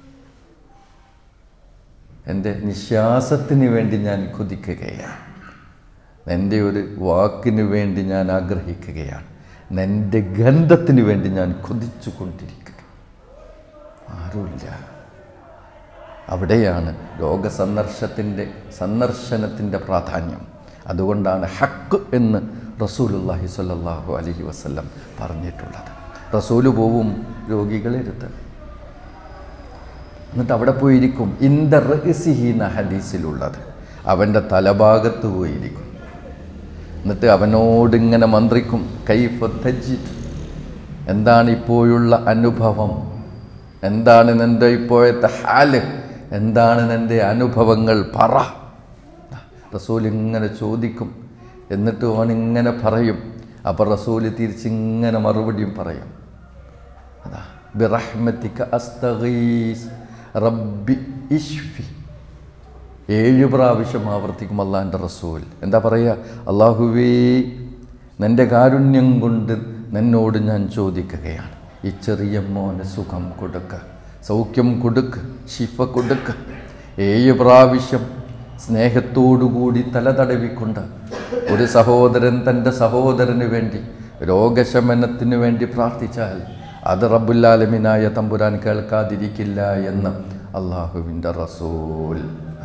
എൻ്റെ നിശ്വാസത്തിന് വേണ്ടി ഞാൻ കൊതിക്കുകയാണ് എൻ്റെ ഒരു വാക്കിന് വേണ്ടി ഞാൻ ആഗ്രഹിക്കുകയാണ് എൻ്റെ ഗന്ധത്തിന് വേണ്ടി ഞാൻ കൊതിച്ചു കൊണ്ടിരിക്കുക ആരുമില്ല അവിടെയാണ് രോഗസന്ദർശത്തിൻ്റെ സന്ദർശനത്തിൻ്റെ പ്രാധാന്യം അതുകൊണ്ടാണ് ഹക്ക് എന്ന് റസൂലുല്ലാഹി സ്വല്ലല്ലാഹു അലൈഹി വസല്ലം പറഞ്ഞിട്ടുള്ളത് റസൂല് പോവും രോഗികളെ എടുത്ത് എന്നിട്ട് അവിടെ പോയിരിക്കും ഇന്ദ റഹ്സിഹി എന്ന ഹദീസിലുള്ളത് അവൻ്റെ തലഭാഗത്ത് പോയിരിക്കും എന്നിട്ട് അവനോടിങ്ങനെ മന്ത്രിക്കും കൈഫ തജ്ജിദ് എന്താണ് ഇപ്പോഴുള്ള അനുഭവം എന്താണ് നിൻ്റെ ഇപ്പോഴത്തെ ഹാല് എന്താണ് നിൻ്റെ അനുഭവങ്ങൾ പറ റസൂൽ ഇങ്ങനെ ചോദിക്കും എന്നിട്ട് അവൻ ഇങ്ങനെ പറയും അപ്പോൾ റസൂൽ തിരിച്ചിങ്ങനെ മറുപടിയും പറയും അതാ ബിറഹ്മത്തിക അസ്തഗീസ് റബ്ബി ഇഷ്ഫി ഏഴ് പ്രാവശ്യം ആവർത്തിക്കും അള്ളാൻ്റെ റസൂൽ എന്താ പറയുക അള്ളാഹുവേ നിൻ്റെ കാരുണ്യം കൊണ്ട് നിന്നോട് ഞാൻ ചോദിക്കുകയാണ് ഈ ചെറിയ മോന് സുഖം കൊടുക്ക സൗഖ്യം കൊടുക്ക് ശിഫ കൊടുക്ക് ഏഴ് പ്രാവശ്യം സ്നേഹത്തോടുകൂടി തല തടവിക്കൊണ്ട് ഒരു സഹോദരൻ തൻ്റെ സഹോദരന് വേണ്ടി രോഗശമനത്തിന് വേണ്ടി പ്രാർത്ഥിച്ചാൽ അത് റബ്ബുല്ലാലമിനായ തമ്പുരാൻ കേൾക്കാതിരിക്കില്ല എന്ന് അള്ളാഹുവിൻ്റെ റസൂൽ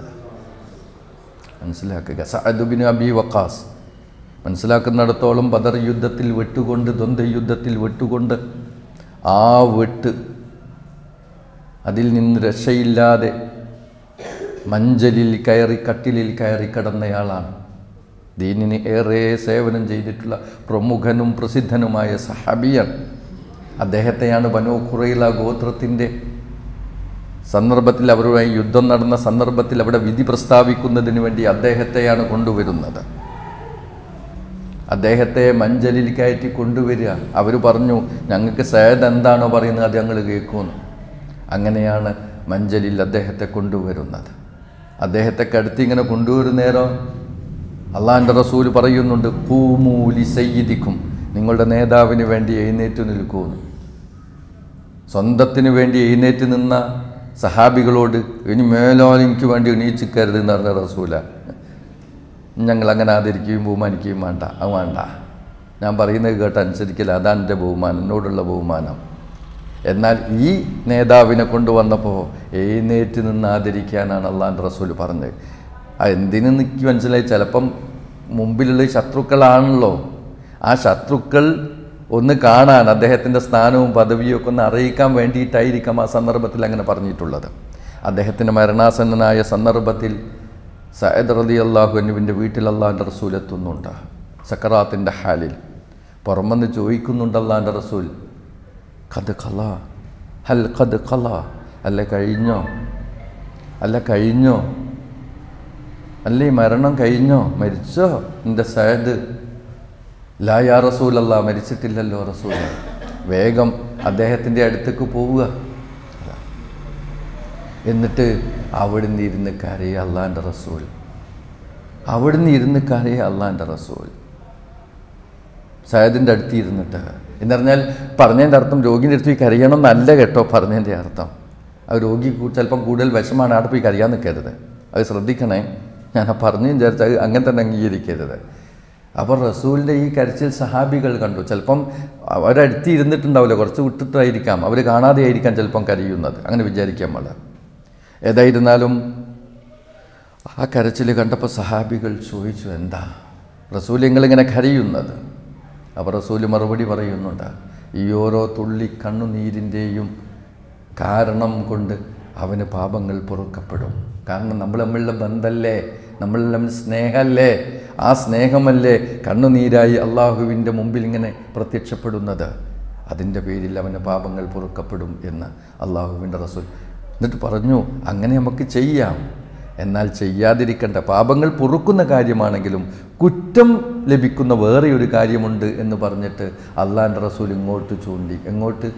മനസ്സിലാക്കുക സഅദുബിൻ അബി വക്കാസ് മനസ്സിലാക്കുന്നിടത്തോളം ബദർ യുദ്ധത്തിൽ വെട്ടുകൊണ്ട് ദ്വന്ദ്വ യുദ്ധത്തിൽ വെട്ടുകൊണ്ട് ആ വെട്ട് അതിൽ നിന്ന് രക്ഷയില്ലാതെ മഞ്ചലിൽ കയറി കട്ടിലിൽ കയറി കിടന്നയാളാണ് ദീനിന് ഏറെ സേവനം ചെയ്തിട്ടുള്ള പ്രമുഖനും പ്രസിദ്ധനുമായ സഹാബിയൻ അദ്ദേഹത്തെയാണ് ബനു ഖുറൈല ഗോത്രത്തിൻ്റെ സന്ദർഭത്തിൽ അവരുമായി യുദ്ധം നടന്ന സന്ദർഭത്തിൽ അവിടെ വിധി പ്രസ്താവിക്കുന്നതിന് വേണ്ടി അദ്ദേഹത്തെയാണ് കൊണ്ടുവരുന്നത് അദ്ദേഹത്തെ മഞ്ചലിൽ കയറ്റി കൊണ്ടുവരിക അവർ പറഞ്ഞു ഞങ്ങൾക്ക് സേദ് എന്താണോ പറയുന്നത് അത് ഞങ്ങൾ കേൾക്കുമെന്ന് അങ്ങനെയാണ് മഞ്ചലിൽ അദ്ദേഹത്തെ കൊണ്ടുവരുന്നത് അദ്ദേഹത്തെ കടുത്തി ഇങ്ങനെ കൊണ്ടുവരുന്നേരം അള്ളാൻ്റെ റസൂൽ പറയുന്നുണ്ട് കൂമൂലി സയ്യിദിക്കും നിങ്ങളുടെ നേതാവിന് വേണ്ടി എഴുന്നേറ്റ് നിൽക്കുമെന്ന് സ്വന്തത്തിന് വേണ്ടി എഴുന്നേറ്റ് നിന്ന സഹാബികളോട് ഇനി മേലോൻ എനിക്ക് വേണ്ടി എണീച്ചിക്കരുത് എന്ന് പറഞ്ഞ റസൂല ഞങ്ങൾ അങ്ങനെ ആദരിക്കുകയും ബഹുമാനിക്കുകയും വേണ്ട അത് വേണ്ട ഞാൻ പറയുന്നത് കേട്ട് അനുസരിക്കില്ല അതാണ് എൻ്റെ ബഹുമാനം എന്നോടുള്ള ബഹുമാനം എന്നാൽ ഈ നേതാവിനെ കൊണ്ടുവന്നപ്പോൾ എഴുന്നേറ്റ് നിന്ന് ആദരിക്കാനാണ് അള്ളാൻ്റെ റസൂൽ പറഞ്ഞത് ആ എന്തിനെന്ന് എനിക്ക് മനസ്സിലായി ചിലപ്പം മുമ്പിലുള്ള ശത്രുക്കളാണല്ലോ ആ ശത്രുക്കൾ ഒന്ന് കാണാൻ അദ്ദേഹത്തിൻ്റെ സ്ഥാനവും പദവിയും ഒക്കെ ഒന്ന് അറിയിക്കാൻ വേണ്ടിയിട്ടായിരിക്കാം ആ സന്ദർഭത്തിൽ അങ്ങനെ പറഞ്ഞിട്ടുള്ളത് അദ്ദേഹത്തിൻ്റെ മരണാസന്നനായ സന്ദർഭത്തിൽ സയദ് റലി അള്ളാഹുനുവിൻ്റെ വീട്ടിൽ അള്ളാഹിൻ്റെ റസൂൽ എത്തുന്നുണ്ട് സക്കറാത്തിൻ്റെ ഹാലിൽ പുറമെന്ന് ചോദിക്കുന്നുണ്ട് അള്ളാഹിൻ്റെ റസൂൽ കത് കല ഹൽ കത് കല അല്ല കഴിഞ്ഞോ അല്ല കഴിഞ്ഞോ അല്ലേ മരണം കഴിഞ്ഞോ മരിച്ചോ എൻ്റെ സയദ് ലാ യാ റസൂലല്ല മരിച്ചിട്ടില്ലല്ലോ റസൂൽ വേഗം അദ്ദേഹത്തിൻ്റെ അടുത്തേക്ക് പോവുക എന്നിട്ട് അവിടുന്ന് ഇരുന്ന് കരയുക അള്ളാൻ്റെ റസൂൽ അവിടുന്ന് ഇരുന്ന് കരയുക അള്ളാൻ്റെ റസൂൽ സയദിൻ്റെ അടുത്ത് ഇരുന്നിട്ട് എന്ന് പറഞ്ഞാൽ പറഞ്ഞതിൻ്റെ അർത്ഥം രോഗിൻ്റെ അടുത്ത് പോയി കരയണം എന്നല്ല കേട്ടോ പറഞ്ഞതിൻ്റെ അർത്ഥം ആ രോഗി കൂ- ചിലപ്പം കൂടുതൽ വിഷമാണ് അവിടെ പോയി കരയാൻ നിൽക്കരുത് അത് ശ്രദ്ധിക്കണേ ഞാൻ ആ പറഞ്ഞു വിചാരിച്ച അത് അങ്ങനെ തന്നെ അംഗീകരിക്കരുത് അപ്പോൾ റസൂലിൻ്റെ ഈ കരച്ചിൽ സഹാബികൾ കണ്ടു ചിലപ്പം അവരടുത്ത് ഇരുന്നിട്ടുണ്ടാവില്ല കുറച്ച് വിട്ടിട്ടായിരിക്കാം അവർ കാണാതെ ആയിരിക്കാം ചിലപ്പം കരയുന്നത് അങ്ങനെ വിചാരിക്കാം നമ്മൾ ഏതായിരുന്നാലും ആ കരച്ചിൽ കണ്ടപ്പോൾ സഹാബികൾ ചോദിച്ചു എന്താ റസൂൽ നിങ്ങളിങ്ങനെ കരയുന്നത് അപ്പോൾ റസൂല് മറുപടി പറയുന്നുണ്ട് ഈ ഓരോ തുള്ളി കണ്ണുനീരിൻ്റെയും കാരണം കൊണ്ട് അവന് പാപങ്ങൾ പൊറുക്കപ്പെടും കാരണം നമ്മൾ തമ്മിലുള്ള ബന്ധമല്ലേ നമ്മൾ തമ്മിൽ സ്നേഹമല്ലേ ആ സ്നേഹമല്ലേ കണ്ണുനീരായി അള്ളാഹുവിൻ്റെ മുമ്പിൽ ഇങ്ങനെ പ്രത്യക്ഷപ്പെടുന്നത് അതിൻ്റെ പേരിൽ അവന് പാപങ്ങൾ പൊറുക്കപ്പെടും എന്ന് അള്ളാഹുവിൻ്റെ റസൂൽ എന്നിട്ട് പറഞ്ഞു അങ്ങനെ നമുക്ക് ചെയ്യാം എന്നാൽ ചെയ്യാതിരിക്കേണ്ട പാപങ്ങൾ പൊറുക്കുന്ന കാര്യമാണെങ്കിലും കുറ്റം ലഭിക്കുന്ന വേറെ ഒരു കാര്യമുണ്ട് എന്ന് പറഞ്ഞിട്ട് അള്ളാൻ്റെ റസൂൽ ഇങ്ങോട്ട് ചൂണ്ടി എങ്ങോട്ട്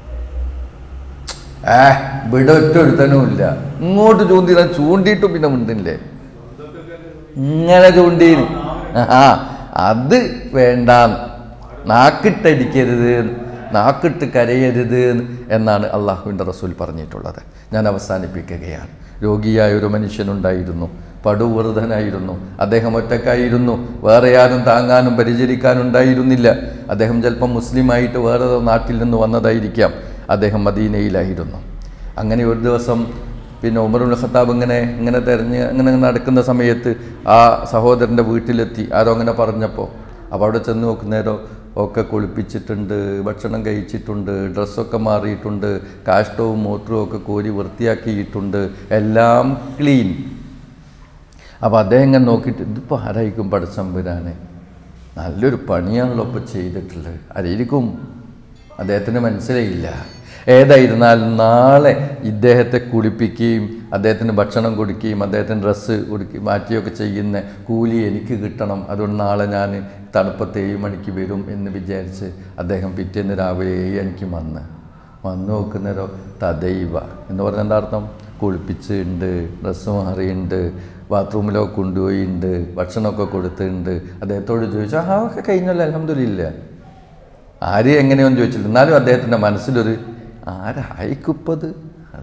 ഏ ഇവിടെ ഒറ്റ ഒരുത്തനുമില്ല ഇങ്ങോട്ട് ചൂണ്ടി ചൂണ്ടിയിട്ടും പിന്നെ മിണ്ടില്ലേ ഇങ്ങനെ ചൂണ്ടീന് ആ അത് വേണ്ട നാക്കിട്ടടിക്കരുത് നാക്കിട്ട് കരയരുത് എന്നാണ് അള്ളാഹുവിൻ്റെ റസൂൽ പറഞ്ഞിട്ടുള്ളത് ഞാൻ അവസാനിപ്പിക്കുകയാണ് രോഗിയായ ഒരു മനുഷ്യനുണ്ടായിരുന്നു പടുവൃതനായിരുന്നു അദ്ദേഹം ഒറ്റക്കായിരുന്നു വേറെ ആരും താങ്ങാനും പരിചരിക്കാനും ഉണ്ടായിരുന്നില്ല അദ്ദേഹം ചിലപ്പം മുസ്ലിമായിട്ട് വേറെ നാട്ടിൽ നിന്ന് വന്നതായിരിക്കാം അദ്ദേഹം മദീനയിലായിരുന്നു അങ്ങനെ ഒരു ദിവസം പിന്നെ ഉമറുൽ ഖത്താബ് ഇങ്ങനെ ഇങ്ങനെ തിരഞ്ഞ് അങ്ങനെ നടക്കുന്ന സമയത്ത് ആ സഹോദരൻ്റെ വീട്ടിലെത്തി ആരോ അങ്ങനെ പറഞ്ഞപ്പോൾ അപ്പോൾ അവിടെ ചെന്ന് നോക്കുന്നേരോ ഒക്കെ കുളിപ്പിച്ചിട്ടുണ്ട് ഭക്ഷണം കഴിച്ചിട്ടുണ്ട് ഡ്രസ്സൊക്കെ മാറിയിട്ടുണ്ട് കാഷ്ടവും മൂത്രവും ഒക്കെ കോരി വൃത്തിയാക്കിയിട്ടുണ്ട് എല്ലാം ക്ലീൻ അപ്പോൾ അദ്ദേഹം ഇങ്ങനെ നോക്കിയിട്ട് ഇതിപ്പോൾ ആരായിരിക്കും പടച്ചമ്പുരാനെ നല്ലൊരു പണിയാണല്ലോ ഇപ്പോൾ ചെയ്തിട്ടുള്ളത് ആരായിരിക്കും അദ്ദേഹത്തിന് മനസ്സിലായില്ല ഏതായിരുന്നാലും നാളെ ഇദ്ദേഹത്തെ കുളിപ്പിക്കുകയും അദ്ദേഹത്തിന് ഭക്ഷണം കൊടുക്കുകയും അദ്ദേഹത്തിന് ഡ്രസ്സ് കൊടുക്കി മാറ്റുകയൊക്കെ ചെയ്യുന്ന കൂലി എനിക്ക് കിട്ടണം അതുകൊണ്ട് നാളെ ഞാൻ തണുപ്പത്ത് ഏഴ് മണിക്ക് വരും എന്ന് വിചാരിച്ച് അദ്ദേഹം പിറ്റേന്ന് രാവിലെ ഏഴ് മണിക്ക് വന്ന് വന്ന് നോക്കുന്നേരോ തദൈവ എന്ന് പറഞ്ഞാൽ എന്താ അർത്ഥം കുളിപ്പിച്ചുണ്ട് ഡ്രസ്സ് മാറിയുണ്ട് ബാത്റൂമിലൊക്കെ കൊണ്ടുപോയിട്ടുണ്ട് ഭക്ഷണമൊക്കെ കൊടുത്തിട്ടുണ്ട് അദ്ദേഹത്തോട് ചോദിച്ചു ആ ഒക്കെ കഴിഞ്ഞല്ലോ അലഹമില്ല ആര് എങ്ങനെയൊന്നും ചോദിച്ചില്ല എന്നാലും അദ്ദേഹത്തിൻ്റെ മനസ്സിലൊരു ആരായിക്കുപ്പത്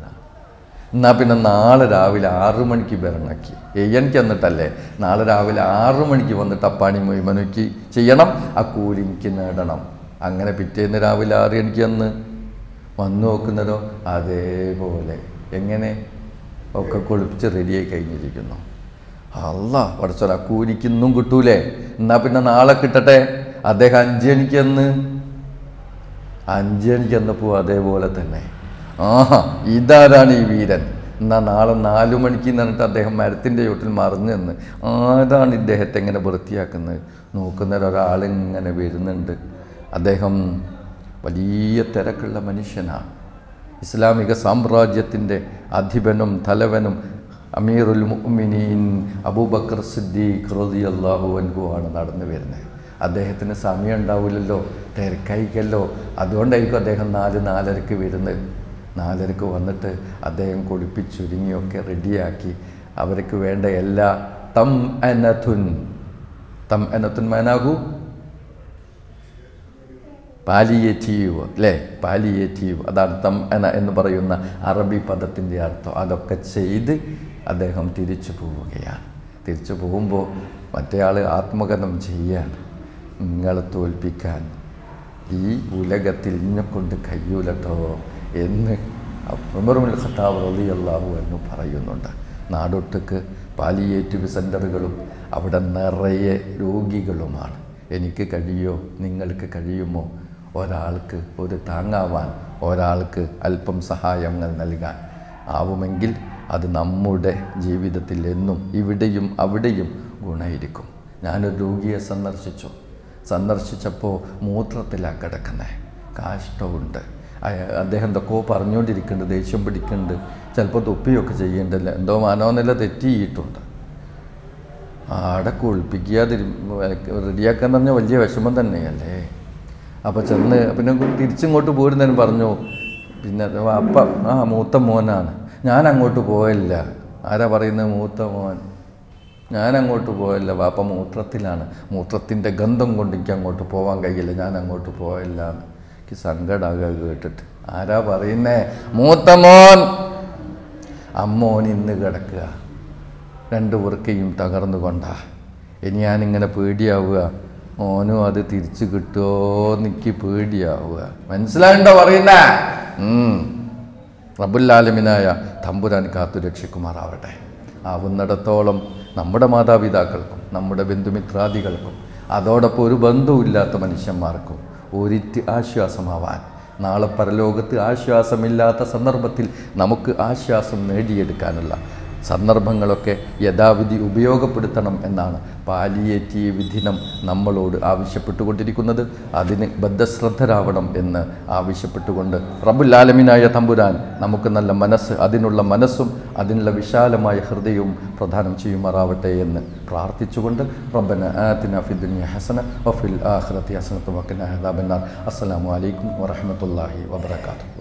എന്നാൽ പിന്നെ നാളെ രാവിലെ ആറു മണിക്ക് വരണക്കി എനിക്ക് എന്നിട്ടല്ലേ നാളെ രാവിലെ ആറു മണിക്ക് വന്നിട്ട് അപ്പാണി മൊയ്മനുക്ക് ചെയ്യണം ആ കൂലി എനിക്ക് നേടണം അങ്ങനെ പിറ്റേന്ന് രാവിലെ ആറ് മണിക്ക് വന്ന് വന്നു നോക്കുന്നതോ അതേപോലെ എങ്ങനെ ഒക്കെ കുളിപ്പിച്ച് റെഡിയായി കഴിഞ്ഞിരിക്കുന്നു അല്ല പഠിച്ചോല കൂലിക്കൊന്നും കിട്ടൂലേ എന്നാ പിന്നെ നാളെ കിട്ടട്ടെ അദ്ദേഹം അഞ്ചണിക്കെന്ന് അഞ്ചണിക്ക് എന്നപ്പോൾ അതേപോലെ തന്നെ ആഹാ ഇതാരാണ് ഈ വീരൻ എന്നാ നാളെ നാലു മണിക്ക് എന്ന് പറഞ്ഞിട്ട് അദ്ദേഹം മരത്തിൻ്റെ ചോട്ടിൽ മറിഞ്ഞു നിന്ന് ആരാണ് ഇദ്ദേഹത്തെ ഇങ്ങനെ വൃത്തിയാക്കുന്നത് നോക്കുന്ന ഒരാളിങ്ങനെ വരുന്നുണ്ട് അദ്ദേഹം വലിയ തിരക്കുള്ള മനുഷ്യനാണ് ഇസ്ലാമിക സാമ്രാജ്യത്തിൻ്റെ അധിപനും തലവനും അമീറുൽ മുഅ്മിനീൻ അബൂബക്കർ സിദ്ദീഖ് റളിയല്ലാഹു അൻഹു ആണ് നടന്നു വരുന്നത് അദ്ദേഹത്തിന് സമയം ഉണ്ടാവില്ലല്ലോ തിരക്കൈക്കല്ലോ അതുകൊണ്ടായിരിക്കും അദ്ദേഹം നാല് നാലരക്ക് വരുന്നത് നാലരക്ക് വന്നിട്ട് അദ്ദേഹം കുളിപ്പിച്ചൊരുങ്ങിയൊക്കെ റെഡിയാക്കി അവർക്ക് വേണ്ട എല്ലാ തം അനഥുൻ തം അനത്തുൻ മാനാകൂ പാലിയേറ്റീവ് അല്ലേ പാലിയേറ്റീവ് അത് അർത്ഥം എന്ന എന്ന് പറയുന്ന അറബി പദത്തിൻ്റെ അർത്ഥം അതൊക്കെ ചെയ്ത് അദ്ദേഹം തിരിച്ചു പോവുകയാണ് തിരിച്ചു പോകുമ്പോൾ മറ്റേയാൾ ആത്മകഥം ചെയ്യാണ് നിങ്ങളെ തോൽപ്പിക്കാൻ ഈ ഉലകത്തിൽ ഇന്നെ കൊണ്ട് കഴിയൂലട്ടോ എന്ന് ഉമറുൽ ഖത്താബ് റളിയല്ലാഹു എന്ന് പറയുന്നുണ്ട് നാടൊട്ടുക്ക് പാലിയേറ്റീവ് സെൻ്ററുകളും അവിടെ നിറയെ രോഗികളുമാണ് എനിക്ക് കഴിയോ നിങ്ങൾക്ക് കഴിയുമോ ഒരാൾക്ക് ഒരു താങ്ങാവാൻ ഒരാൾക്ക് അല്പം സഹായങ്ങൾ നൽകാൻ ആവുമെങ്കിൽ അത് നമ്മുടെ ജീവിതത്തിൽ എന്നും ഇവിടെയും അവിടെയും ഗുണയിരിക്കും ഞാനൊരു രോഗിയെ സന്ദർശിച്ചു സന്ദർശിച്ചപ്പോൾ മൂത്രത്തിലാണ് കിടക്കുന്നത് കാഷ്ടമുണ്ട് അയ- അദ്ദേഹം എന്തൊക്കെയോ പറഞ്ഞുകൊണ്ടിരിക്കുന്നുണ്ട് ദേഷ്യം പിടിക്കുന്നുണ്ട് ചിലപ്പോൾ തൊപ്പിയൊക്കെ ചെയ്യേണ്ടല്ല എന്തോ മാനോന്നില്ല തെറ്റിയിട്ടുണ്ട് ആടെ കുളിപ്പിക്കാതിരി റെഡിയാക്കാന്ന് പറഞ്ഞാൽ വലിയ വിഷമം തന്നെയല്ലേ അപ്പോൾ ചെന്ന് പിന്നെ തിരിച്ചിങ്ങോട്ട് പോരുന്നതിന് പറഞ്ഞു പിന്നെ അപ്പ ആ മൂത്ത മോനാണ് ഞാൻ അങ്ങോട്ട് പോയില്ല ആരാ പറയുന്നത് മൂത്ത മോൻ ഞാൻ അങ്ങോട്ട് പോയില്ല വാപ്പ മൂത്രത്തിലാണ് മൂത്രത്തിൻ്റെ ഗന്ധം കൊണ്ട് എനിക്ക് അങ്ങോട്ട് പോകാൻ കഴിയില്ല ഞാൻ അങ്ങോട്ട് പോയില്ല എനിക്ക് സങ്കടമാകുക കേട്ടിട്ട് ആരാ പറയുന്നേ മൂത്ത മോൻ അമ്മോൻ ഇന്ന് കിടക്കുക രണ്ട് വൃക്കയും തകർന്നുകൊണ്ടാ ഇനി ഞാനിങ്ങനെ പേടിയാവുക ഓനും അത് തിരിച്ചു കിട്ടുമോ എനിക്ക് പേടിയാവുക മനസ്സിലായിണ്ടോ പറയുന്നേ ഉം. റബ്ബുല്ലാലമിനായ തമ്പുരാൻ കാത്തു രക്ഷിക്കുമാറാവട്ടെ ആവുന്നിടത്തോളം നമ്മുടെ മാതാപിതാക്കൾക്കും നമ്മുടെ ബന്ധുമിത്രാദികൾക്കും അതോടൊപ്പം ഒരു ബന്ധവുമില്ലാത്ത മനുഷ്യന്മാർക്കും ഒരിറ്റ് ആശ്വാസമാവാൻ നാളെ പരലോകത്ത് ആശ്വാസമില്ലാത്ത സന്ദർഭത്തിൽ നമുക്ക് ആശ്വാസം നേടിയെടുക്കാനുള്ള സന്ദർഭങ്ങളൊക്കെ യഥാവിധി ഉപയോഗപ്പെടുത്തണം എന്നാണ് പാലിയേറ്റീവ് ദിനം നമ്മളോട് ആവശ്യപ്പെട്ടുകൊണ്ടിരിക്കുന്നത് അതിന് ബദ്ധശ്രദ്ധരാവണം എന്ന് ആവശ്യപ്പെട്ടുകൊണ്ട് റബ്ബുല്ലാലമിനായ തമ്പുരാൻ നമുക്ക് നല്ല മനസ്സ് അതിനുള്ള മനസ്സും അതിനുള്ള വിശാലമായ ഹൃദയവും പ്രദാനം ചെയ്യുമാറാവട്ടെ എന്ന് പ്രാർത്ഥിച്ചുകൊണ്ട് റബ്ബന ആതിന ഫി ദുനിയ ഹസന വഫിൽ ആഖിറതി ഹസനത്തും വഖിന അദാബന്നാർ അസ്സലാമു അലൈക്കും വറഹ്മത്തുള്ളാഹി വബറകാതുഹു